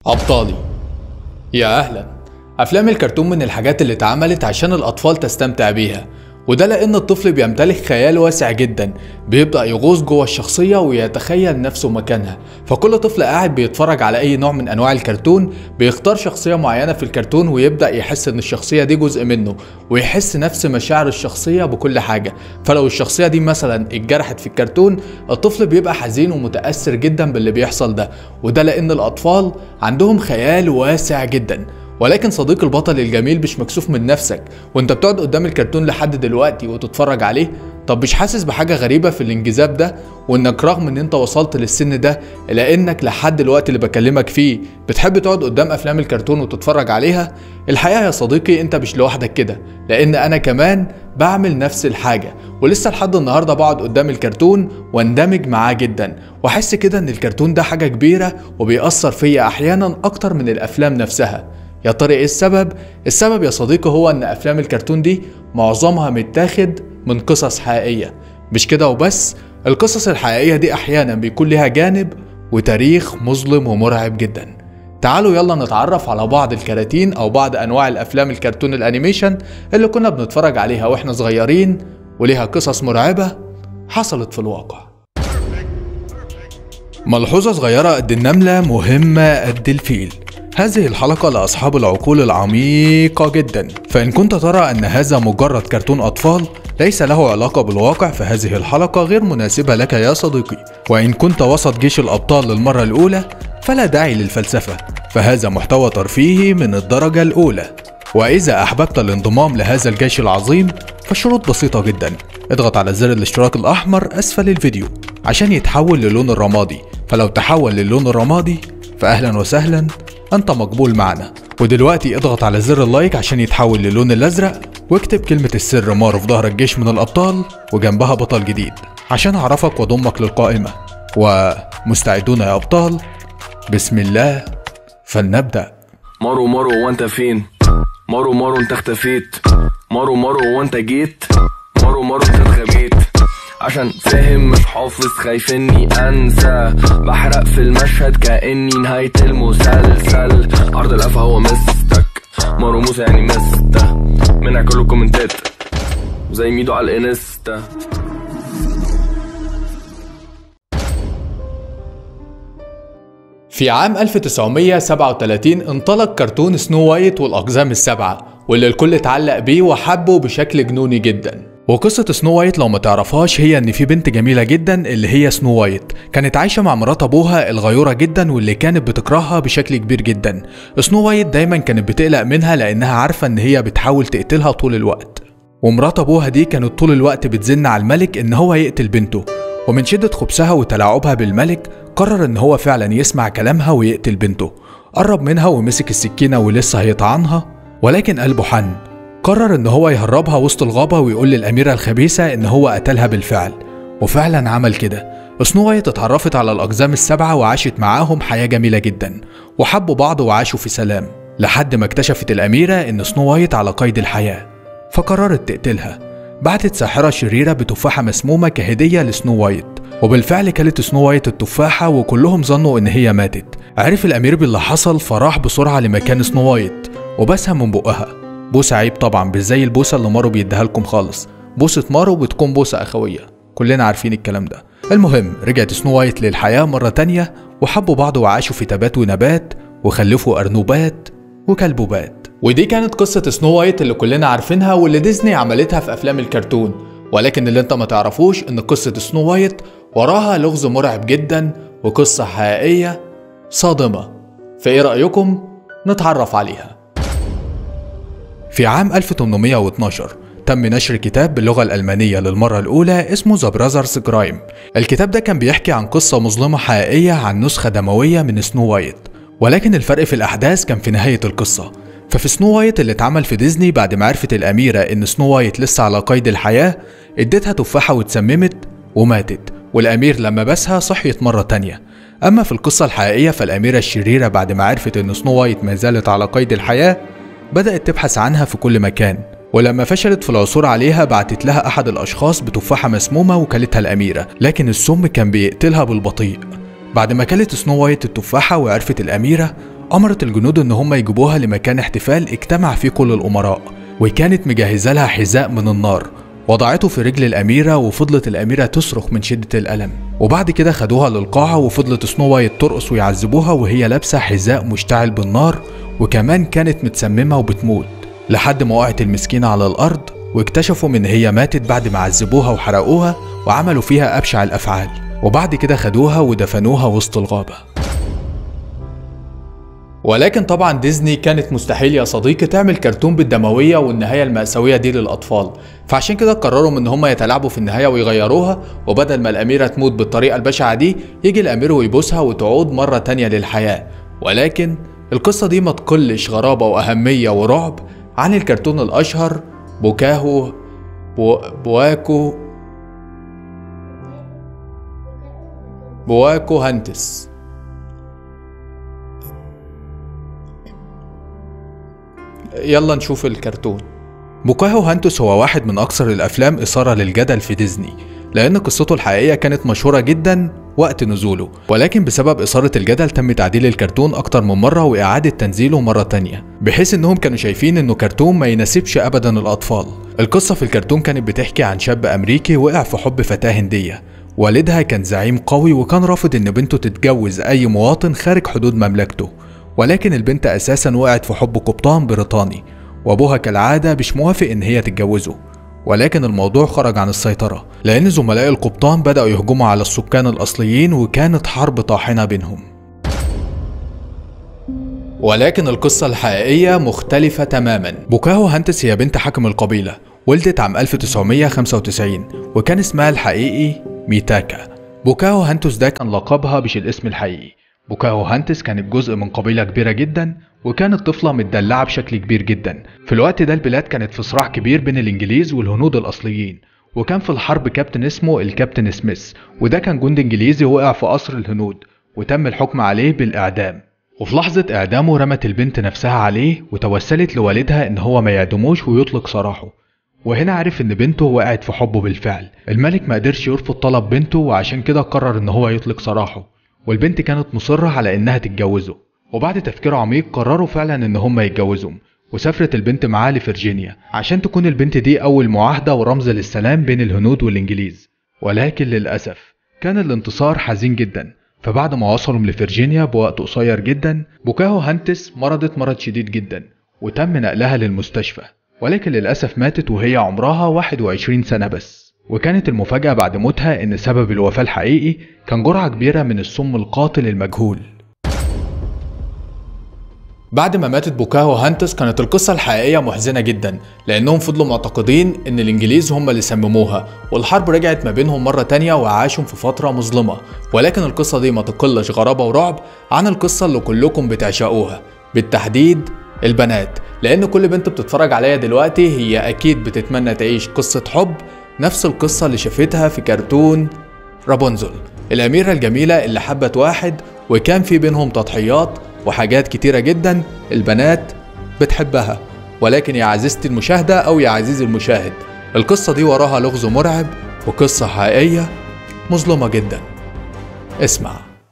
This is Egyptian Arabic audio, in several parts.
أبطالي يا أهلا أفلام الكرتون من الحاجات اللي اتعملت عشان الأطفال تستمتع بيها وده لأن الطفل بيمتلك خيال واسع جدا بيبدأ يغوص جوه الشخصية ويتخيل نفسه مكانها فكل طفل قاعد بيتفرج على أي نوع من أنواع الكرتون بيختار شخصية معينة في الكرتون ويبدأ يحس إن الشخصية دي جزء منه ويحس نفس مشاعر الشخصية بكل حاجة فلو الشخصية دي مثلا اتجرحت في الكرتون الطفل بيبقى حزين ومتأثر جدا باللي بيحصل ده وده لأن الأطفال عندهم خيال واسع جدا ولكن صديق البطل الجميل مش مكسوف من نفسك وانت بتقعد قدام الكرتون لحد دلوقتي وتتفرج عليه طب مش حاسس بحاجة غريبة في الانجذاب ده وانك رغم ان انت وصلت للسن ده الا انك لحد الوقت اللي بكلمك فيه بتحب تقعد قدام افلام الكرتون وتتفرج عليها الحقيقة يا صديقي انت مش لوحدك كده لان انا كمان بعمل نفس الحاجة ولسه لحد النهاردة بقعد قدام الكرتون واندمج معاه جدا واحس كده ان الكرتون ده حاجة كبيرة وبيأثر فيا احيانا اكتر من الافلام نفسها يا ترى ايه السبب؟ السبب يا صديقي هو ان افلام الكرتون دي معظمها متاخد من قصص حقيقية مش كده وبس القصص الحقيقية دي احيانا بيكون لها جانب وتاريخ مظلم ومرعب جدا تعالوا يلا نتعرف على بعض الكراتين او بعض انواع الافلام الكرتون الانيميشن اللي كنا بنتفرج عليها واحنا صغيرين وليها قصص مرعبة حصلت في الواقع ملحوظة صغيرة قد النملة مهمة قد الفيل هذه الحلقة لأصحاب العقول العميقة جدا فإن كنت ترى أن هذا مجرد كرتون أطفال ليس له علاقة بالواقع فهذه الحلقة غير مناسبة لك يا صديقي وإن كنت وسط جيش الأبطال للمرة الأولى فلا داعي للفلسفة فهذا محتوى ترفيهي من الدرجة الأولى وإذا أحببت الانضمام لهذا الجيش العظيم فالشروط بسيطة جدا اضغط على زر الاشتراك الأحمر أسفل الفيديو عشان يتحول للون الرمادي فلو تحول للون الرمادي فأهلا وسهلا أنت مقبول معنا ودلوقتي اضغط على زر اللايك عشان يتحول للون الأزرق واكتب كلمة السر مارو في ظهر الجيش من الأبطال وجنبها بطل جديد عشان أعرفك وأضمك للقائمة ومستعدون يا أبطال بسم الله فلنبدأ مارو مارو وانت فين مارو مارو انت اختفيت مارو مارو وانت جيت مارو مارو انت اتغبيت عشان فاهم مش حافظ خايف اني انسى بحرق في المشهد كاني نهاية المسلسل عرض القفا هو مستك مارو موسى يعني مسته منع كل الكومنتات زي ميدو على الانستا في عام 1937 انطلق كرتون سنو وايت والأقزام السبعة واللي الكل اتعلق بيه وحبه بشكل جنوني جدا وقصة سنو وايت لو ما تعرفهاش هي ان في بنت جميلة جدا اللي هي سنو وايت كانت عايشة مع مرات ابوها الغيورة جدا واللي كانت بتكرهها بشكل كبير جدا سنو وايت دايما كانت بتقلق منها لانها عارفة ان هي بتحاول تقتلها طول الوقت ومرات ابوها دي كانت طول الوقت بتزن على الملك ان هو يقتل بنته ومن شدة خبثها وتلاعبها بالملك قرر ان هو فعلا يسمع كلامها ويقتل بنته قرب منها ومسك السكينة ولسه هيطعنها ولكن قلبه حن قرر ان هو يهربها وسط الغابة ويقول للأميرة الخبيثة ان هو قتلها بالفعل وفعلا عمل كده سنو وايت اتعرفت على الأقزام السبعة وعاشت معاهم حياة جميلة جدا وحبوا بعض وعاشوا في سلام لحد ما اكتشفت الأميرة ان سنو وايت على قيد الحياة فقررت تقتلها بعتت ساحرة شريرة بتفاحة مسمومة كهدية لسنو وايت وبالفعل كلت سنو وايت التفاحة وكلهم ظنوا إن هي ماتت عرف الأمير باللي حصل فراح بسرعة لمكان سنو وايت وبسها من بقها بوسة عيب طبعا مش زي البوسة اللي مارو بيديها لكم خالص بوسة مارو بتكون بوسة أخوية كلنا عارفين الكلام ده المهم رجعت سنو وايت للحياة مرة تانية وحبوا بعض وعاشوا في تبات ونبات وخلفوا أرنوبات وكلبوبات ودي كانت قصة سنو وايت اللي كلنا عارفينها واللي ديزني عملتها في أفلام الكرتون ولكن اللي انت ما تعرفوش ان قصة سنو وايت وراها لغز مرعب جدا وقصة حقيقية صادمة فايه رأيكم نتعرف عليها في عام 1812 تم نشر كتاب باللغة الألمانية للمرة الأولى اسمه ذا براذرز جرايم الكتاب ده كان بيحكي عن قصة مظلمة حقيقية عن نسخة دموية من سنو وايت ولكن الفرق في الأحداث كان في نهاية القصة ففي سنو وايت اللي اتعمل في ديزني بعد ما عرفت الأميرة إن سنو وايت لسه على قيد الحياة اديتها تفاحة واتسممت وماتت والأمير لما بسها صحيت مرة تانية أما في القصة الحقيقية فالأميرة الشريرة بعد ما عرفت إن سنو وايت ما زالت على قيد الحياة بدأت تبحث عنها في كل مكان ولما فشلت في العثور عليها بعتت لها أحد الأشخاص بتفاحة مسمومة وكلتها الأميرة لكن السم كان بيقتلها بالبطيء بعد ما كلت سنو وايت التفاحة وعرفت الأميرة أمرت الجنود إن هم يجيبوها لمكان احتفال اجتمع فيه كل الأمراء وكانت مجهزة لها حذاء من النار وضعته في رجل الأميرة وفضلت الأميرة تصرخ من شدة الألم وبعد كده خدوها للقاعة وفضلت سنو وايت ترقص ويعذبوها وهي لابسة حذاء مشتعل بالنار وكمان كانت متسممة وبتموت لحد ما وقعت المسكينة على الأرض واكتشفوا من هي ماتت بعد ما عذبوها وحرقوها وعملوا فيها أبشع الأفعال وبعد كده خدوها ودفنوها وسط الغابة ولكن طبعا ديزني كانت مستحيل يا صديقي تعمل كرتون بالدموية والنهاية المأساوية دي للأطفال فعشان كده قرروا ان هم يتلاعبوا في النهاية ويغيروها وبدل ما الأميرة تموت بالطريقة البشعة دي يجي الأمير ويبوسها وتعود مرة تانية للحياة ولكن القصة دي ما تقلش غرابة وأهمية ورعب عن الكرتون الأشهر بوكاهو بو بواكو بواكو هانتس يلا نشوف الكرتون بوكاهو هانتوس هو واحد من أكثر الأفلام إثارة للجدل في ديزني لأن قصته الحقيقية كانت مشهورة جدا وقت نزوله ولكن بسبب إثارة الجدل تم تعديل الكرتون أكتر من مرة وإعادة تنزيله مرة تانية بحيث إنهم كانوا شايفين إنه كرتون ما يناسبش أبدا الأطفال القصة في الكرتون كانت بتحكي عن شاب أمريكي وقع في حب فتاة هندية والدها كان زعيم قوي وكان رافض إن بنته تتجوز أي مواطن خارج حدود مملكته ولكن البنت أساسا وقعت في حب قبطان بريطاني وأبوها كالعادة مش موافق إن هي تتجوزه ولكن الموضوع خرج عن السيطرة لأن زملاء القبطان بدأوا يهجموا على السكان الأصليين وكانت حرب طاحنة بينهم ولكن القصة الحقيقية مختلفة تماما بوكاهو هانتس هي بنت حاكم القبيلة ولدت عام 1995 وكان اسمها الحقيقي ميتاكا بوكاهو هانتس ده كان لقبها مش الاسم الحقيقي بوكاهو هانتس كانت جزء من قبيلة كبيرة جدا وكانت طفلة متدلعة بشكل كبير جدا في الوقت ده البلاد كانت في صراع كبير بين الإنجليز والهنود الأصليين وكان في الحرب كابتن اسمه الكابتن سميث وده كان جندي إنجليزي وقع في قصر الهنود وتم الحكم عليه بالإعدام وفي لحظة إعدامه رمت البنت نفسها عليه وتوسلت لوالدها إن هو ما يعدموش ويطلق سراحه وهنا عرف إن بنته وقعت في حبه بالفعل الملك ما قدرش يرفض طلب بنته وعشان كده قرر إن هو يطلق سراحه والبنت كانت مصرة على إنها تتجوزه وبعد تفكير عميق قرروا فعلا إن هما يتجوزوا وسافرت البنت معاه لفرجينيا عشان تكون البنت دي أول معاهدة ورمز للسلام بين الهنود والإنجليز ولكن للأسف كان الانتصار حزين جدا فبعد ما وصلوا لفرجينيا بوقت قصير جدا بوكاهو هانتس مرضت مرض شديد جدا وتم نقلها للمستشفى ولكن للأسف ماتت وهي عمرها 21 سنة بس وكانت المفاجأة بعد موتها إن سبب الوفاة الحقيقي كان جرعة كبيرة من السم القاتل المجهول بعد ما ماتت بوكاهو هانتس كانت القصة الحقيقية محزنة جدا لأنهم فضلوا معتقدين إن الإنجليز هم اللي سمموها والحرب رجعت ما بينهم مرة تانية وعاشوا في فترة مظلمة ولكن القصة دي ما تقلش غرابة ورعب عن القصة اللي كلكم بتعشقوها بالتحديد البنات لأن كل بنت بتتفرج عليا دلوقتي هي أكيد بتتمنى تعيش قصة حب نفس القصة اللي شافتها في كرتون رابونزل الأميرة الجميلة اللي حبت واحد وكان في بينهم تضحيات وحاجات كتيرة جدا البنات بتحبها ولكن يا عزيزتي المشاهدة أو يا عزيزي المشاهد القصة دي وراها لغز مرعب وقصة حقيقية مظلمة جدا اسمع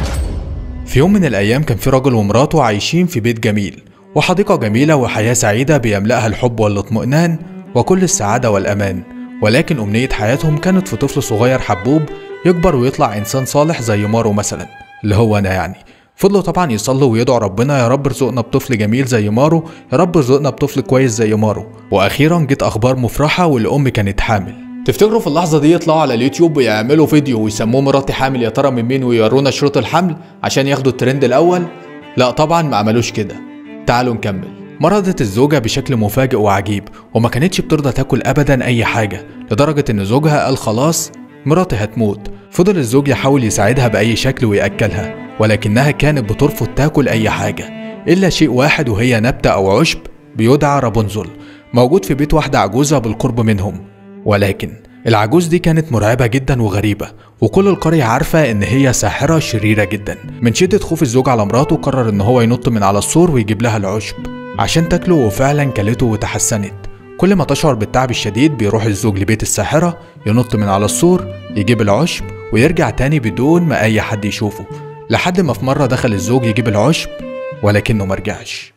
في يوم من الأيام كان في راجل ومراته عايشين في بيت جميل وحديقة جميلة وحياة سعيدة بيملأها الحب والاطمئنان وكل السعادة والأمان ولكن أمنية حياتهم كانت في طفل صغير حبوب يكبر ويطلع إنسان صالح زي مارو مثلا اللي هو أنا يعني فضلوا طبعا يصلوا ويدعوا ربنا يا رب ارزقنا بطفل جميل زي مارو يا رب ارزقنا بطفل كويس زي مارو واخيرا جت اخبار مفرحه والام كانت حامل تفتكروا في اللحظه دي يطلعوا على اليوتيوب ويعملوا فيديو ويسموه مراتي حامل يا ترى من مين ويورونا شروط الحمل عشان ياخدوا الترند الاول لا طبعا ما عملوش كده تعالوا نكمل مرضت الزوجة بشكل مفاجئ وعجيب وما كانتش بترضى تاكل أبدا أي حاجة لدرجة إن زوجها قال خلاص مراتي هتموت فضل الزوج يحاول يساعدها بأي شكل ويأكلها ولكنها كانت بترفض تاكل أي حاجة إلا شيء واحد وهي نبتة أو عشب بيدعى رابنزل موجود في بيت واحدة عجوزة بالقرب منهم ولكن العجوز دي كانت مرعبة جدا وغريبة وكل القرية عارفة إن هي ساحرة شريرة جدا من شدة خوف الزوج على مراته قرر إن هو ينط من على السور ويجيب لها العشب عشان تاكله وفعلا كلته وتحسنت كل ما تشعر بالتعب الشديد بيروح الزوج لبيت الساحرة ينط من على السور يجيب العشب ويرجع تاني بدون ما أي حد يشوفه لحد ما في مرة دخل الزوج يجيب العشب ولكنه مرجعش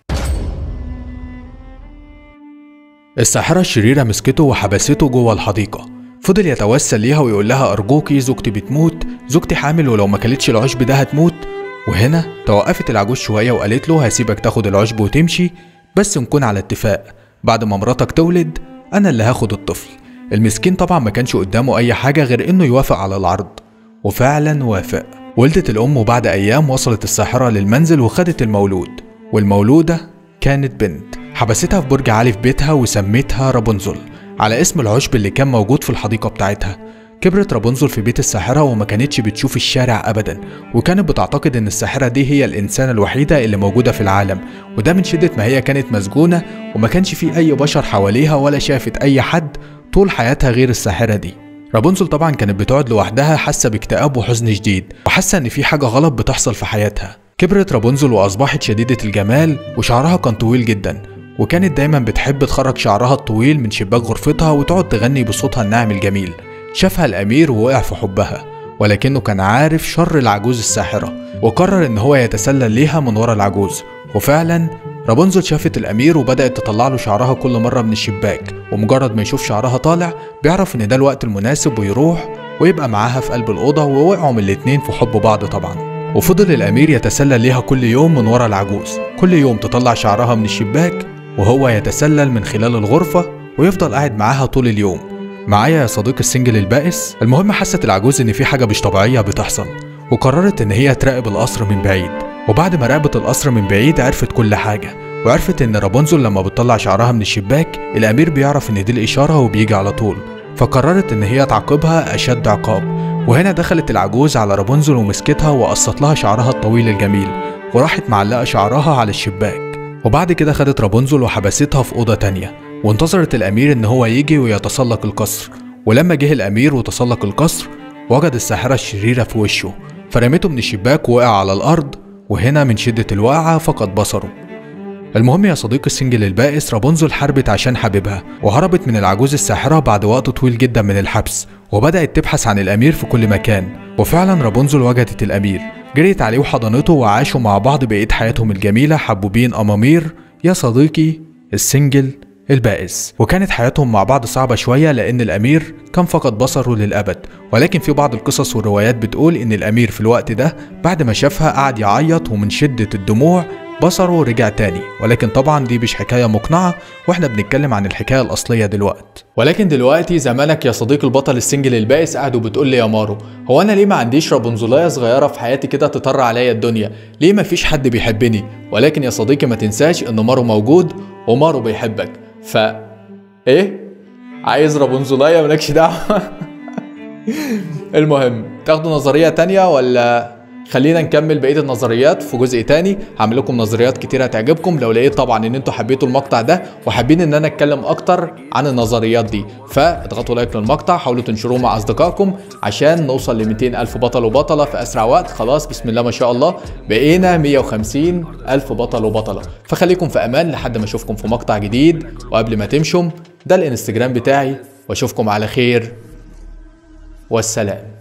الساحرة الشريرة مسكته وحبسته جوه الحديقة فضل يتوسل ليها ويقول لها أرجوكي زوجتي بتموت زوجتي حامل ولو ما كلتش العشب ده هتموت وهنا توقفت العجوز شوية وقالت له هسيبك تاخد العشب وتمشي بس نكون على اتفاق بعد ما مراتك تولد أنا اللي هاخد الطفل المسكين طبعا ما كانش قدامه أي حاجة غير إنه يوافق على العرض وفعلا وافق ولدت الأم وبعد أيام وصلت الساحرة للمنزل وخدت المولود والمولودة كانت بنت حبستها في برج عالي في بيتها وسميتها رابنزل على اسم العشب اللي كان موجود في الحديقة بتاعتها كبرت رابنزل في بيت الساحرة وما كانتش بتشوف الشارع أبدا وكانت بتعتقد إن الساحرة دي هي الإنسانة الوحيدة اللي موجودة في العالم وده من شدة ما هي كانت مسجونة وما كانش في أي بشر حواليها ولا شافت أي حد طول حياتها غير الساحرة دي رابنزل طبعا كانت بتقعد لوحدها حاسة باكتئاب وحزن شديد وحاسة إن في حاجة غلط بتحصل في حياتها كبرت رابنزل وأصبحت شديدة الجمال وشعرها كان طويل جدا وكانت دايما بتحب تخرج شعرها الطويل من شباك غرفتها وتقعد تغني بصوتها الناعم الجميل شافها الأمير ووقع في حبها ولكنه كان عارف شر العجوز الساحرة وقرر إن هو يتسلل ليها من ورا العجوز وفعلا رابنزل شافت الأمير وبدأت تطلع له شعرها كل مرة من الشباك ومجرد ما يشوف شعرها طالع بيعرف إن ده الوقت المناسب ويروح ويبقى معاها في قلب الأوضة ووقعوا من الاتنين في حب بعض طبعا وفضل الأمير يتسلل ليها كل يوم من ورا العجوز كل يوم تطلع شعرها من الشباك وهو يتسلل من خلال الغرفة ويفضل قاعد معاها طول اليوم معايا يا صديق السنجل البائس المهم حست العجوز ان في حاجة مش طبيعية بتحصل وقررت ان هي تراقب القصر من بعيد وبعد ما راقبت القصر من بعيد عرفت كل حاجة وعرفت ان رابنزل لما بتطلع شعرها من الشباك الامير بيعرف ان دي الاشارة وبيجي على طول فقررت ان هي تعاقبها اشد عقاب وهنا دخلت العجوز على رابنزل ومسكتها وقصت لها شعرها الطويل الجميل وراحت معلقة شعرها على الشباك وبعد كده خدت رابنزل وحبستها في أوضة تانية وانتظرت الأمير إن هو يجي ويتسلق القصر ولما جه الأمير وتسلق القصر وجد الساحرة الشريرة في وشه فرمته من الشباك ووقع على الأرض وهنا من شدة الوقعة فقد بصره المهم يا صديقي السنجل البائس رابنزل حاربت عشان حبيبها وهربت من العجوز الساحرة بعد وقت طويل جدا من الحبس وبدأت تبحث عن الأمير في كل مكان وفعلا رابنزل وجدت الأمير جريت عليه وحضنته وعاشوا مع بعض بقية حياتهم الجميلة حبوبين أمامير يا صديقي السنجل البائس وكانت حياتهم مع بعض صعبة شوية لأن الأمير كان فقد بصره للأبد ولكن في بعض القصص والروايات بتقول إن الأمير في الوقت ده بعد ما شافها قعد يعيط ومن شدة الدموع بصره رجع تاني ولكن طبعا دي مش حكاية مقنعة واحنا بنتكلم عن الحكاية الأصلية دلوقتي ولكن دلوقتي زمانك يا صديقي البطل السنجل البائس قاعد وبتقول لي يا مارو هو انا ليه ما عنديش رابنزولايه صغيره في حياتي كده تطر عليا الدنيا ليه ما فيش حد بيحبني ولكن يا صديقي ما تنساش ان مارو موجود ومارو بيحبك ف ايه عايز رابنزولايه مالكش دعوه المهم تاخدوا نظريه تانية ولا خلينا نكمل بقيه النظريات في جزء تاني هعمل لكم نظريات كتير هتعجبكم لو لقيت طبعا ان انتوا حبيتوا المقطع ده وحابين ان انا اتكلم اكتر عن النظريات دي فاضغطوا لايك للمقطع حاولوا تنشروه مع اصدقائكم عشان نوصل ل 200 الف بطل وبطله في اسرع وقت خلاص بسم الله ما شاء الله بقينا 150 الف بطل وبطله فخليكم في امان لحد ما اشوفكم في مقطع جديد وقبل ما تمشوا ده الانستجرام بتاعي واشوفكم على خير والسلام